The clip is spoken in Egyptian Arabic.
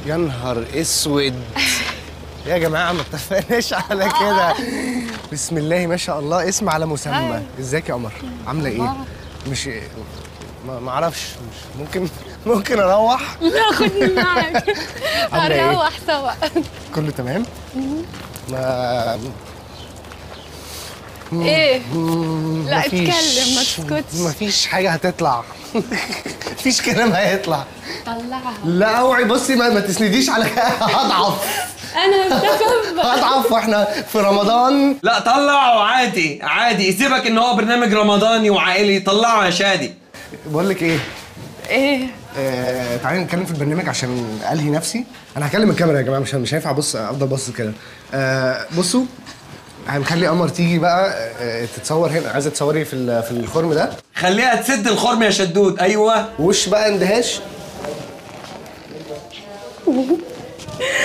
يا نهار اسود يا جماعه ما اتفقناش على كده بسم الله ما شاء الله اسم على مسمى أيوة. ازيك يا قمر عامله ايه مش ما ما اعرفش مش ممكن ممكن اروح لا خدني معك عاملة إيه؟ هنروح سوا كله تمام ما ايه لا مفيش- اتكلم ما تسكتش مفيش حاجه هتطلع مفيش كلام هيطلع طلعها لا اوعي بصي ما, ما تسنديش على هضعف انا مستخبى هضعف واحنا في رمضان لا طلعه عادي عادي سيبك ان هو برنامج رمضاني وعائلي طلعه يا شادي بقول لك ايه ايه آه، تعالي نتكلم في البرنامج عشان الهي نفسي انا هكلم الكاميرا يا جماعه مش مش هينفع ابص افضل باصص كده آه، بصوا هنخلي قمر تيجي بقى آه، تتصور هنا عايزه تصوري في ال- في الخرم ده خليها تسد الخرم يا شدود ايوه وش بقى اندهاش